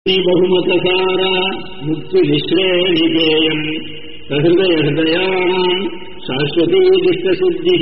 बहुमतसारा मुक्तिनिःश्रेणिकेयम् सहृदयहृदयाणाम् शाश्वती दिष्टसिद्धिः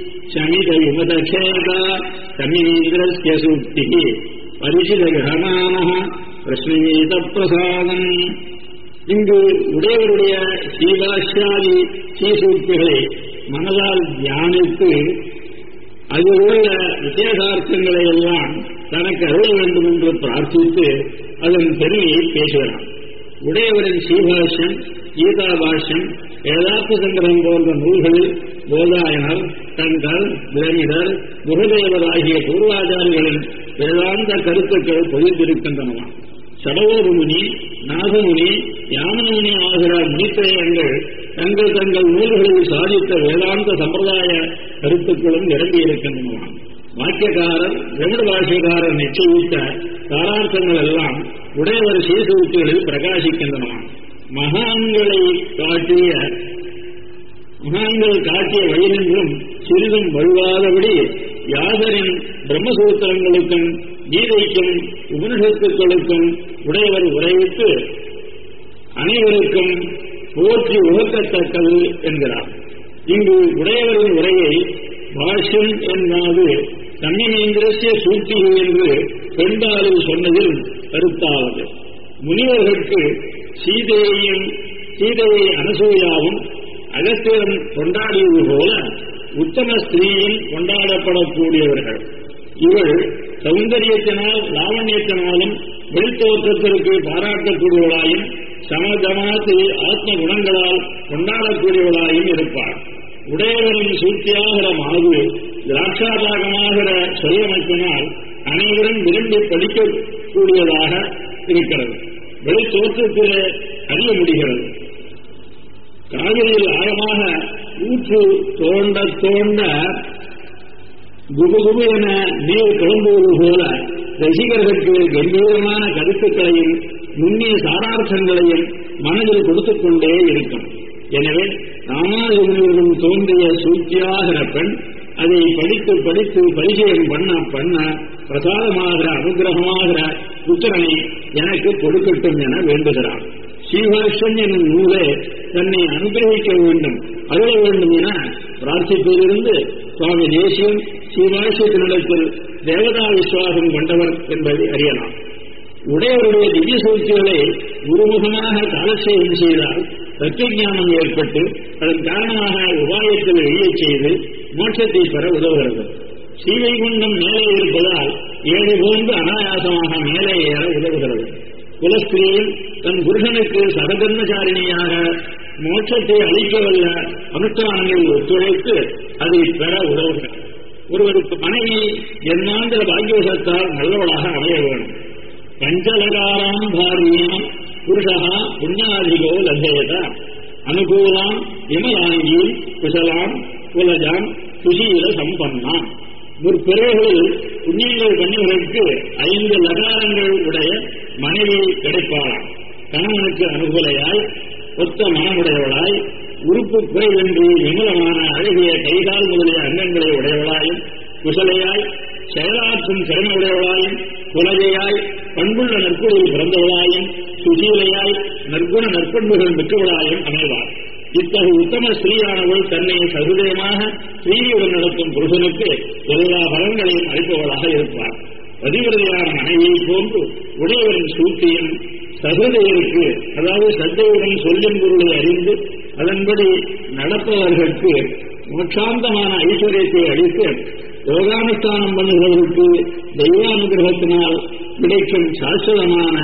शमितविमतखेद शमीन्द्रस्य सूक्तिः परिचितग्रहणामः பிரஸ்னீதப்பிரசாதம் இங்கு உடையவருடைய சீவாசியாதி சீசூக்திகளை மனதால் தியானித்து அதில் உள்ள விசேஷார்த்தங்களை எல்லாம் தனக்கு அருள வேண்டும் என்று பிரார்த்தித்து அதன் பெருமையை பேசுகிறான் உடையவரின் சீபாஷ்யம் கீதா பாஷ்யம் வேதாந்த சங்கரம் போன்ற நூல்களில் போதாயனர் தங்கள் விரமிடர் குருதேவர் ஆகிய பூர்வாச்சாரிகளின் வேதாந்த கருத்துக்கள் பொழிந்திருக்கின்றனவாம் சடவோரு முனி நாகமுனி யாமனமுனி ஆகிற முனித்திரயங்கள் தங்கள் தங்கள் நூல்களில் சாதித்த வேதாந்த சம்பிரதாய கருத்துக்களும் நிரம்பியிருக்கின்றனவாம் வாக்கியக்காரர் வெங்கட பாஷைக்காரர் நிச்சயித்த சாரார்த்தங்கள் எல்லாம் உடையவர் சீசூத்திகளில் பிரகாசிக்கின்றனவாம் மகான்களை காட்டிய மகான்கள் காட்டிய வழியினின்றும் சிறிதும் வழுவாதபடி யாதரின் பிரம்மசூத்திரங்களுக்கும் கீதைக்கும் உபனிஷத்துக்களுக்கும் உடையவர் உரைவித்து அனைவருக்கும் போற்றி உகக்கத்தக்கது என்கிறார் இங்கு உடையவரின் உரையை பாஷ்யம் என்னாது தன்னிமேந்திரசிய சூழ்ச்சி என்று பெண்பாலில் சொன்னதில் கருத்தாவது முனிவர்களுக்கு சீதையையும் சீதையை அனசூயாவும் அகத்தியரும் கொண்டாடியது போல உத்தம ஸ்திரீயும் கொண்டாடப்படக்கூடியவர்கள் இவள் சௌந்தரியத்தினால் லாவண்யத்தினாலும் வெளித்தோற்றத்திற்கு பாராட்டக்கூடியவளாயும் சமதமாத்து ஆத்ம குணங்களால் கொண்டாடக்கூடியவளாயும் இருப்பார் உடையவரின் சூழ்ச்சியாகிற மாவு திராட்சாபாகமாகிற சொல்லமைப்பினால் அனைவரும் விரும்பி படிக்கக்கூடியதாக இருக்கிறது வெளித்தோற்றத்திலே அறிய முடிகிறது காவிரியில் ஆழமாக ஊற்று தோண்ட தோண்ட குபுகுபு என நீர் கிளம்புவது போல ரசிகர்களுக்கு கம்பீரமான கருத்துக்களையும் நுண்ணிய சாரார்த்தங்களையும் மனதில் கொடுத்துக் கொண்டே இருக்கும் எனவே ராமானுஜனிடம் தோன்றிய சூழ்ச்சியாகிற பெண் அதை படித்து படித்து பரிசயம் பண்ண பண்ண பிரசாதமாகிற அனுகிரகமாகிற புத்திரனை எனக்கு கொடுக்கட்டும் என வேண்டுகிறார் ஸ்ரீஹர்ஷன் என்னும் நூலே தன்னை அனுகிரகிக்க வேண்டும் அருள வேண்டும் என பிரார்த்திப்பதிலிருந்து சுவாமி தேசியம் ஸ்ரீவாசியத்தினிடத்தில் தேவதா விசுவாசம் கொண்டவர் என்பதை அறியலாம் உடையவருடைய திவ்ய சூழ்ச்சிகளை குருமுகமாக காலசேவம் செய்தால் தத்துவஞானம் ஏற்பட்டு அதன் காரணமாக உபாயத்தில் எழியச் செய்து மோட்சத்தை பெற உதவுகிறது ஸ்ரீவைகுண்டம் மேலே இருப்பதால் ஏழு போன்று அனாயாசமாக மேலே ஏற உதவுகிறது குலஸ்திரீயும் தன் புருஷனுக்கு சகதர்மச்சாரிணியாக மோட்சத்தை அளிக்கவல்ல அனுஷ்டானங்களில் ஒத்துழைத்து அதை பெற உதவுகிறது ஒருவருக்கு மனைவி என்னாந்திர பாக்கியவசத்தால் நல்லவளாக அமைய வேண்டும் பஞ்சலகாராம் பாரியாம் புருஷா புண்ணியாதிகோ லபேத அனுகூலாம் விமலாங்கி குசலாம் குலஜாம் சுசீல சம்பன்னாம் முற்பிறகுகளில் புண்ணியங்கள் பண்ணியவர்களுக்கு ஐந்து லகாரங்கள் உடைய மனைவி கிடைப்பாளாம் கணவனுக்கு அனுகூலையாய் ஒத்த மனமுடையவளாய் உறுப்பு குறைவின்றி விமலமான அழகிய கைகால் முதலிய அங்கங்களை உடையவளாயும் குசலையாய் செயலாற்றும் திறமையுடையவளாயும் குலகையாய் பண்புள்ள நற்குடியில் பிறந்தவளாயும் சுசீலையாய் நற்குண நற்பண்புகள் மிக்கவளாயும் அமைவார் இத்தகைய உத்தம ஸ்ரீயானவள் தன்னை சகுதயமாக ஸ்ரீயுடன் நடத்தும் புருஷனுக்கு எல்லா பலன்களையும் அளிப்பவளாக இருப்பார் பதிவிரதையான மனைவியை போன்று உடையவரின் சூழ்ச்சியும் சகுதையருக்கு அதாவது சத்தையுடன் சொல்லின் பொருளை அறிந்து அதன்படி நடப்பவர்களுக்கு மோட்சாந்தமான ஐஸ்வர்யத்தை அளித்து யோகானுஷ்டானம் பண்ணுகிறவர்களுக்கு தெய்வானுகிரகத்தினால் கிடைக்கும் சாஸ்வதமான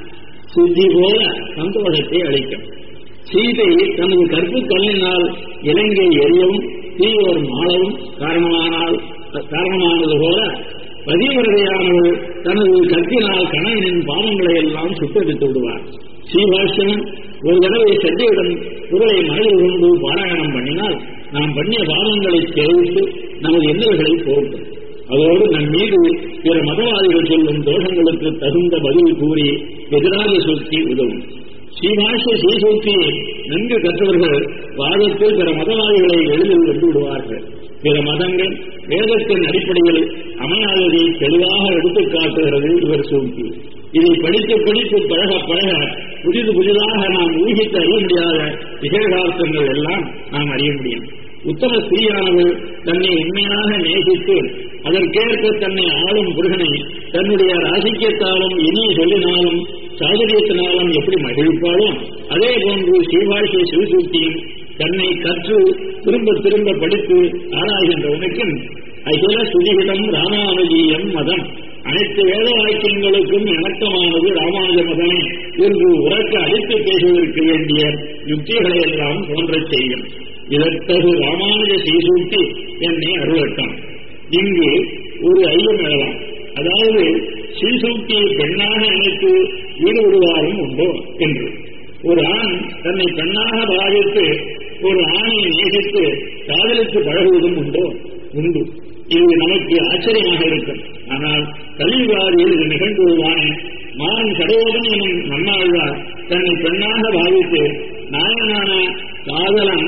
சுத்தி போல சந்தோஷத்தை அளிக்கும் சீதை தனது கற்பு கல்லினால் இலங்கை எரியவும் தீயோர் மாளவும் காரணமானால் காரணமானது போல பதிவரதையானவள் தனது கற்பினால் கணவனின் பாவங்களை எல்லாம் சுட்டடித்து விடுவார் ஸ்ரீபாஷ்யன் ஒரு தடவை சண்டையுடன் குரலை மனதில் கொண்டு பாராயணம் பண்ணினால் நாம் பண்ணிய பாவங்களை தெரிவித்து நமது எண்ணல்களை போக்கும் அதோடு நம் மீது பிற மதவாதிகள் சொல்லும் தோஷங்களுக்கு தகுந்த பதில் கூறி எதிராக சுற்றி உதவும் ஸ்ரீபாஷ்ய ஸ்ரீசூத்தியை நன்கு கற்றவர்கள் வாதத்தில் பிற மதவாதிகளை எளிதில் வென்று விடுவார்கள் பிற மதங்கள் வேதத்தின் அடிப்படையில் அமையாததை தெளிவாக எடுத்துக் காட்டுகிறது இவர் சூழ்ச்சி இதை படித்து படித்து பழக பழக புதிது புதிதாக நாம் ஊகித்து அறிய முடியாத விசேஷார்த்தங்கள் எல்லாம் நாம் அறிய முடியும் உத்தம ஸ்திரீயானவள் தன்னை உண்மையாக நேசித்து அதற்கேற்ப தன்னை ஆளும் புருஷனை தன்னுடைய ராசிக்கியத்தாலும் இனிய சொல்லினாலும் சாதுரியத்தினாலும் எப்படி மகிழ்ப்பாளோ அதே போன்று ஸ்ரீபாஷிய சிவசூக்தியும் தன்னை கற்று திரும்ப திரும்ப படித்து ஆராய்கின்றவனுக்கும் அகில சுதிகிடம் ராமானுஜீயம் மதம் அனைத்து வேத வாக்கியங்களுக்கும் இணக்கமானது ராமானுஜ மதமே என்று உறக்க அடித்து பேசுவதற்கு வேண்டிய யுக்திகளை எல்லாம் தோன்றச் செய்யும் இதற்கது ராமானுஜ சீசூட்டி என்னை அருளட்டம் இங்கு ஒரு ஐயம் எழலாம் அதாவது சீசூட்டியை பெண்ணாக நினைத்து ஈடுபடுவாரும் உண்டோ என்று ஒரு ஆண் தன்னை பெண்ணாக பாவித்து ஒரு ஆணை நேசித்து காதலித்து பழகுவதும் உண்டோ உண்டு இது நமக்கு ஆச்சரியமாக இருக்கும் ஆனால் கலியுகாரியில் இது நிகழ்ந்துவதானே மான் கடவுடன் எனும் நம்மாழ்வார் தன்னை பெண்ணாக பாவித்து நாயனான காதலன்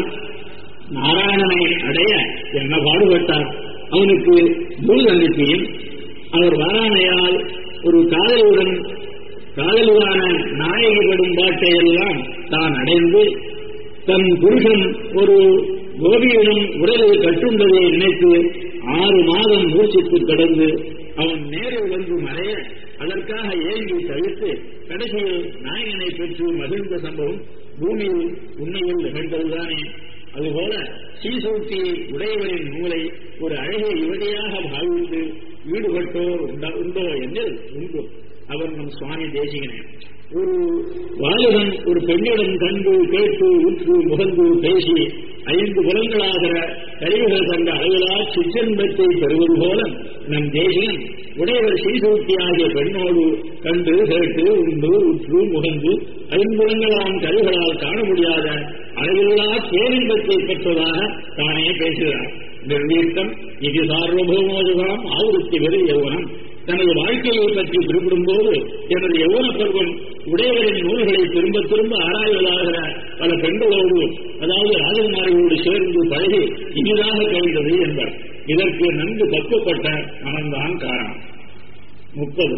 நாராயணனை அடைய என்ன பாடுபட்டார் அவனுக்கு நூல் அனுப்பியும் அவர் வாராணையால் ஒரு காதலுடன் காதலுவான நாயகிப்படும் பாட்டையெல்லாம் தான் அடைந்து தன் புருஷன் ஒரு கோபியிடம் உடலில் கட்டுண்டதை நினைத்து ஆறு மாதம் மூச்சித்து கடந்து அவன் நேரில் வந்து மறைய அதற்காக ஏங்கி தவிர்த்து கடைசியில் நாயகனை பெற்று மகிழ்ந்த சம்பவம் பூமியில் உண்மையில் நிகழ்ந்ததுதானே அதுபோல சீசூட்டி உடையவரின் நூலை ஒரு அழகிய யுவதியாக பாவித்து ஈடுபட்டோர் உண்டா உண்டோ என்றில் உண்டு அவர் நம் சுவாமி தேசிகனே ஒரு வாலிபன் ஒரு பெண்ணிடம் கண்டு கேட்டு உற்று முகந்து பேசி ஐந்து புலங்களாகிற கருவிகள் கண்ட அளவிலா சிற்றன்பத்தை பெறுவது போல நம் தேசிகன் உடையவர் சீசூட்டி ஆகிய பெண்ணோடு கண்டு கேட்டு உண்டு உற்று முகந்து ஐம்புலங்களாம் கருவிகளால் காண முடியாத அளவில்லா பேரின்பத்தை பெற்றதாக தானே பேசுகிறார் நிர்வீர்த்தம் இது சார்வபௌமோதுகாம் ஆவருத்தி வெறு யௌவனம் தனது வாழ்க்கையை பற்றி குறிப்பிடும் போது எனது யௌவன பருவம் உடையவரின் நூல்களை திரும்ப திரும்ப ஆராய்வதாகிற பல பெண்களோடு அதாவது ராஜகுமாரிகளோடு சேர்ந்து பழகி இனிதாக கழிந்தது என்பார் இதற்கு நன்கு பக்குவப்பட்ட மனம்தான் காரணம் முப்பது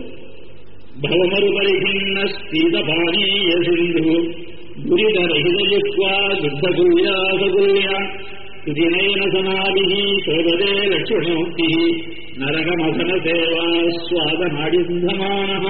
பவமறுபரிகின்ன ஸ்தீதபாணீய சிந்து துரிதரகிதயுக்வா துத்தகுல்யாசகுல்யா சுதிநயன சனாபிஹி சோதரே லட்சுமணமுக்தி நரகமசன சேவா சுவாத நாடிந்தமானஹ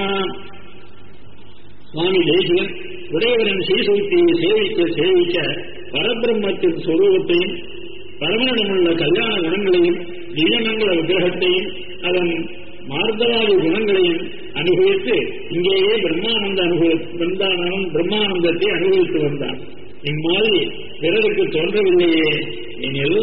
சுவாமி தேசிகன் உடையவரின் சீசூட்டியை சேவிக்க சேவிக்க பரபிரம்மத்தின் சொரூபத்தையும் பரமனிடமுள்ள கல்யாண குணங்களையும் திவ்யமங்கல விக்கிரகத்தையும் அதன் மார்தவாதி குணங்களையும் அனுபவித்து இங்கேயே பிரம்மானந்த அனுபவ பிருந்தானந்தம் பிரம்மானந்தத்தை அனுபவித்து வந்தார் இம்மாதிரி பிறருக்கு தோன்றவில்லையே எனில்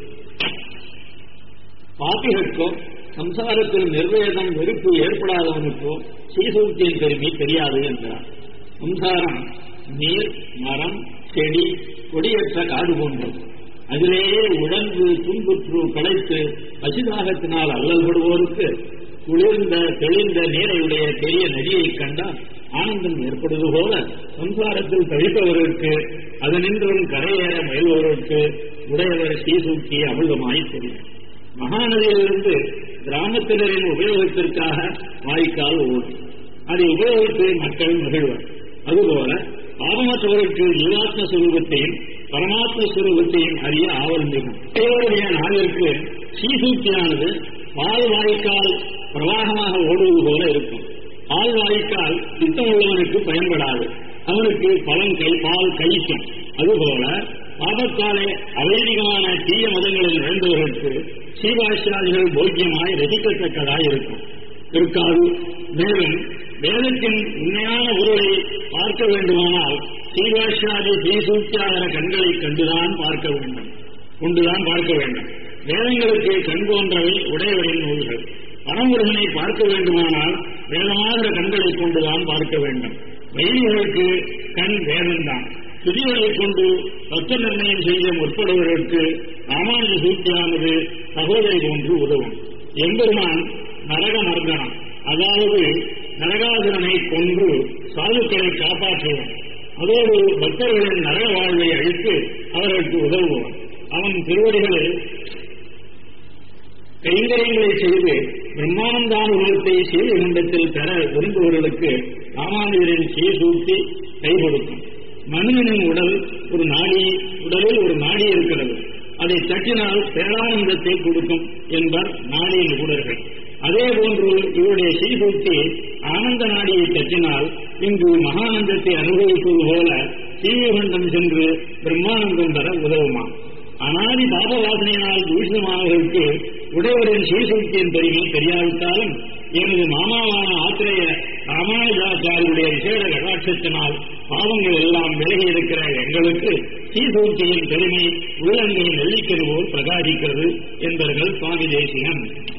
பாப்பிகளுக்கோ சம்சாரத்தில் நிர்வேதம் வெறுப்பு ஏற்படாதவனுக்கோ சீசூத்தியின் பெருமை தெரியாது என்றார் சம்சாரம் நீர் மரம் செடி கொடியற்ற காடு போன்றது அதிலேயே உழந்து துன்புற்று களைத்து பசிதாகத்தினால் அல்லல்படுவோருக்கு குளிர்ந்த தெளிந்த நீரையுடைய பெரிய நதியை கண்டால் ஆனந்தம் ஏற்படுவது போல சம்சாரத்தில் தவிப்பவர்களுக்கு அதனின்றும் கரையேற முயல்பவர்களுக்கு உடையவர் சீசூக்கி அமிர்தமாய் தெரியும் மகாநதியிலிருந்து கிராமத்தினரின் உபயோகத்திற்காக வாய்க்கால் ஓடும் அதை உபயோகித்து மக்கள் மகிழ்வர் அதுபோல பாவமற்றவருக்கு ஜீவாத்ம சுரூபத்தையும் பரமாத்ம சுரூபத்தையும் அறிய ஆவல் மிகும் தேவருடைய நாளிற்கு சீசூக்கியானது பால் வாய்க்கால் பிரவாகமாக ஓடுவது போல இருக்கும் பால் வாய்க்கால் சித்தம் உள்ளவனுக்கு பயன்படாது அவனுக்கு பலன் கை பால் கழிக்கும் அதுபோல பாபத்தாலே அவைதிகமான தீய மதங்களில் நுழைந்தவர்களுக்கு சீவாசிராதிகள் போக்கியமாய் ரசிக்கத்தக்கதாய் இருக்கும் இருக்காது மேலும் வேதத்தின் உண்மையான பொருளை பார்க்க வேண்டுமானால் சீவாசிராதி தீசூத்தியாகிற கண்களை கண்டுதான் பார்க்க வேண்டும் கொண்டுதான் பார்க்க வேண்டும் வேதங்களுக்கு கண் போன்றவை உடையவரின் நூல்கள் பரமுருகனை பார்க்க வேண்டுமானால் வேதமாகிற கண்களை கொண்டுதான் பார்க்க வேண்டும் வைதிகளுக்கு கண் வேதம்தான் துதிகளை கொண்டு தத்துவ நிர்ணயம் செய்ய முற்படுவதற்கு ராமானுஜ சூத்தியானது சகோதரி போன்று உதவும் எம்பெருமான் நரக மர்தனம் அதாவது நரகாசுரனை கொன்று சாதுக்களை காப்பாற்றுவான் அதோடு பக்தர்களின் நரக வாழ்வை அழித்து அவர்களுக்கு உதவுவான் அவன் திருவடிகளில் கைங்கரியங்களை செய்து பிரம்மானந்தானுபவத்தை சீவகண்டத்தில் பெற விரும்புபவர்களுக்கு ராமானுஜரின் சீர்தூக்கி கை கொடுக்கும் மனிதனின் உடல் ஒரு நாடி உடலில் ஒரு நாடி இருக்கிறது அதை தட்டினால் பேரானந்தத்தை கொடுக்கும் என்பர் நாடி நிபுணர்கள் அதே போன்று இவருடைய சீர்தூக்கி ஆனந்த நாடியை தட்டினால் இங்கு மகானந்தத்தை அனுபவிப்பது போல சீவகண்டம் சென்று பிரம்மானந்தம் பெற உதவுமா அனாதி பாப வாசனையினால் தூஷிதமானவர்களுக்கு உடையவரின் சீர்சூழ்ச்சியின் பெருமை தெரியாவிட்டாலும் எனது மாமாவான ஆத்திரேய ராமானுஜாச்சாரியுடைய விசேட கடாட்சத்தினால் பாவங்கள் எல்லாம் விலகி இருக்கிற எங்களுக்கு சீர்சூழ்ச்சியின் பெருமை உள்ளங்கை நெல்லிக்கரு போல் பிரகாசிக்கிறது என்பர்கள் சுவாமி தேசிகன்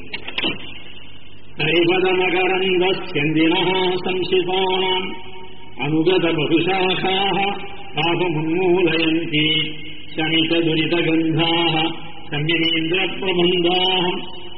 ஹரிபதமகரந்த செந்தினா சம்சிதானாம் அனுகத பகுசாகாக பாபமுன்மூலயந்தி शमितदुरितगन्धाः संयमेन्द्रप्रबन्धाः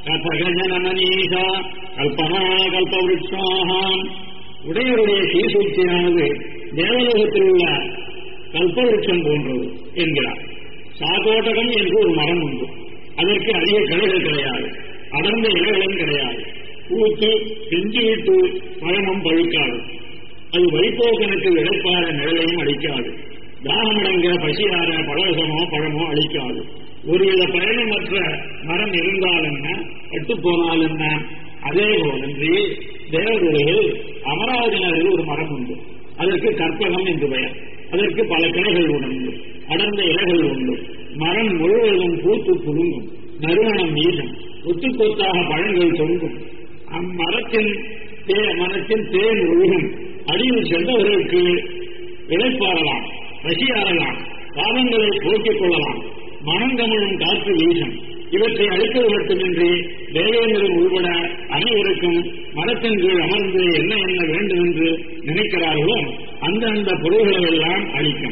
கதகஜனமனீஷா கல்பனா கல்பவருட்சாக உடையவருடைய சீசூழ்ச்சியானது தேவலோகத்தில் உள்ள கல்பவருட்சம் போன்றது என்கிறார் சாகோட்டகம் என்று ஒரு மரம் உண்டு அதற்கு அதிக கிளைகள் கிடையாது அடர்ந்த இலைகளும் கிடையாது பூத்து செஞ்சு விட்டு பழமும் பழுக்காது அது வைப்போக்கனுக்கு விளைப்பார நிழலையும் அளிக்காது தாகமடங்க பசியார பழகமோ பழமோ அளிக்காது ஒருவித பயணமற்ற மரம் இருந்தால் என்ன பட்டு போனால் என்ன அதே போலன்றி தேவதைகள் அமராவதி நகரில் ஒரு மரம் உண்டு அதற்கு கற்பகம் என்று பெயர் அதற்கு பல கிளைகள் உண்டு அடர்ந்த இலைகள் உண்டு மரம் முழுவதும் பூத்து குலுங்கும் நறுமணம் வீசும் கொத்து கொத்தாக பழங்கள் தொங்கும் அம்மரத்தின் தே மரத்தின் தேன் ஒழுகும் அடியில் சென்றவர்களுக்கு இழைப்பாரலாம் பசியாறலாம் பாவங்களை போக்கிக் கொள்ளலாம் மனங்கமழும் காற்று வீசும் இவற்றை அளிப்பது மட்டுமின்றி தேவேந்திரன் உள்பட அனைவருக்கும் மரத்தின் கீழ் அமர்ந்து என்ன என்ன வேண்டும் என்று நினைக்கிறார்களோ அந்த அந்த பொருள்களை எல்லாம் அளிக்கும்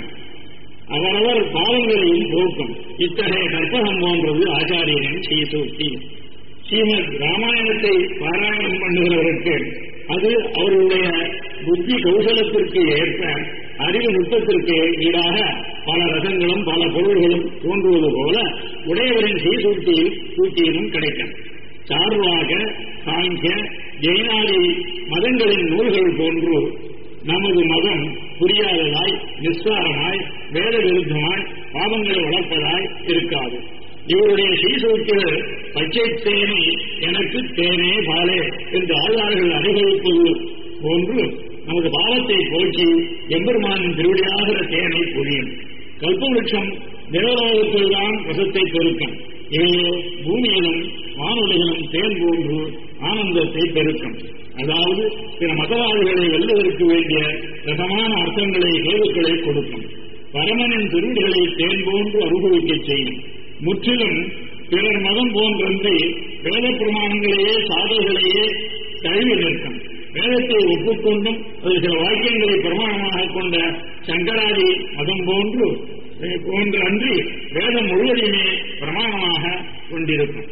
அவரவர் பாவங்களையும் போக்கும் இத்தகைய கற்பகம் போன்றது ஆச்சாரியனின் சீசூர்த்தி ஸ்ரீமத் ராமாயணத்தை பாராயணம் பண்ணுகிறவருக்கு அது அவருடைய புத்தி கௌசலத்திற்கு ஏற்ப அறிவு நுட்பத்திற்கு ஈடாக பல ரசங்களும் பல பொருள்களும் தோன்றுவது போல உடையவரின் சீசூட்டியில் சூட்டியிலும் கிடைக்கும் சார்வாக சாங்கிய ஜெயினாதி மதங்களின் நூல்கள் போன்று நமது மதம் புரியாததாய் நிஸ்வாரமாய் வேத விருத்தமாய் பாவங்களை வளர்ப்பதாய் இருக்காது இவருடைய சீசூட்டிகள் பச்சை தேனி எனக்கு தேனே பாலே என்று ஆழ்வார்கள் அனுபவிப்பது போன்று நமது பாவத்தை போக்கி எம்பெருமானின் திருவிடியாகிற தேனை புரியும் கல்பவருஷம் தேவலோகத்தில் தான் ரசத்தை பெருக்கும் இவையோ பூமியிலும் வானொலிகளும் தேன் போன்று ஆனந்தத்தை பெருக்கும் அதாவது பிற மதவாதிகளை வெல்லுவதற்கு வேண்டிய ரசமான அர்த்தங்களை கேள்விகளை கொடுக்கும் பரமனின் திருவிடிகளை தேன் போன்று அனுபவிக்கச் செய்யும் முற்றிலும் பிறர் மதம் போன்றன்றி வேத பிரமாணங்களையே சாதல்களையே தழுவி நிற்கும் வேதத்தை ஒப்புக்கொண்டும் அது சில வாக்கியங்களை பிரமாணமாக கொண்ட சங்கராதி மதம் போன்று போன்று அன்றி வேதம் முழுவதையுமே பிரமாணமாக கொண்டிருக்கும்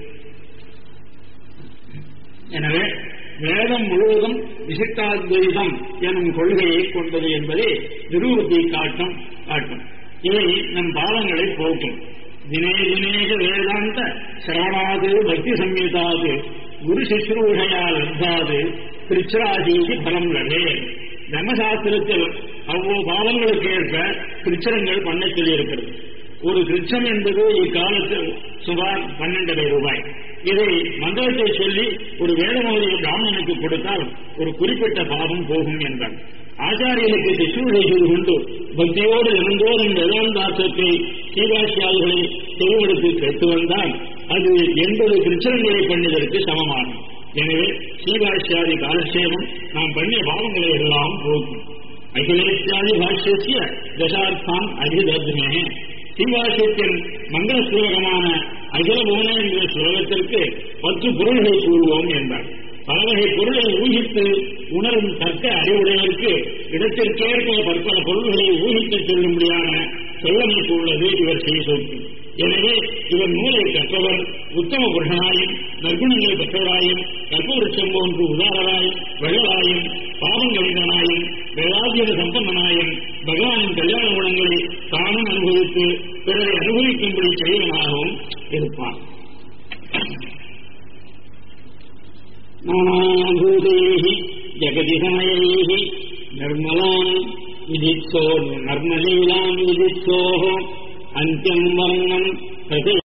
எனவே வேதம் முழுவதும் விசிஷ்டாத்வைதம் எனும் கொள்கையை கொண்டது என்பதை நிரூபத்தை காட்டும் காட்டும் இவை நம் பாவங்களை போக்கும் தினே தினேக வேதாந்த சிரவணாது பக்தி சம்யுதாது குரு சிஸ்ரூஷையா லப்தாது திருச்சிராதீதி பலம் லவே தர்மசாஸ்திரத்தில் அவ்வளவு பாவங்களுக்கு ஏற்ப திருச்சரங்கள் பண்ண சொல்லியிருக்கிறது ஒரு கிருச்சம் என்பது இக்காலத்தில் சுமார் பன்னெண்டரை ரூபாய் இதை மந்திரத்தை சொல்லி ஒரு வேதமோதிய பிராமணனுக்கு கொடுத்தால் ஒரு குறிப்பிட்ட பாவம் போகும் என்றார் ஆச்சாரியனுக்கு சிசூழை செய்து கொண்டு பக்தியோடு இருந்தோறும் வேதாந்தார்த்தத்தை சீவாசியாளர்களை தெளிவெடுத்து கேட்டு வந்தால் அது எண்பது கிருச்சரங்களை பண்ணதற்கு சமமாகும் எனவே சீவாசியாதி காலசேவம் நாம் பண்ணிய பாவங்களை எல்லாம் போக்கும் அகிலேஷியாதி பாஷ்யசிய தசார்த்தம் அதிதத்மே சீவாசியத்தின் மங்கள ஸ்லோகமான அகில போன என்ற ஸ்லோகத்திற்கு பத்து பொருள்களை கூறுவோம் என்றார் பலவகை பொருளை ஊகித்து உணரும் தக்க அறிவுடையவருக்கு இடத்திற்கேற்ப பற்பல பொருள்களை ஊகித்து சொல்லும்படியான சொல்லமைப்பு உள்ளது இவர் செய்சோக்கு எனவே இவர் நூலை கற்றவர் உத்தம புருஷனாயும் நற்குணங்களை பெற்றவராயும் கற்பவருஷம் போன்று உதாரராயும் வெள்ளராயும் பாவங்களினாயும் வேதாத்தியத சம்பந்தனாயும் பகவானின் கல்யாண குணங்களை தானும் அனுபவித்து பிறரை அனுபவிக்கும்படி செய்வனாகவும் இருப்பான் விகமயை நிர்மலாம் விதிச்சோ நர்மலீலாம் விதிச்சோ அந்தியம் வர்ணம் பிரதி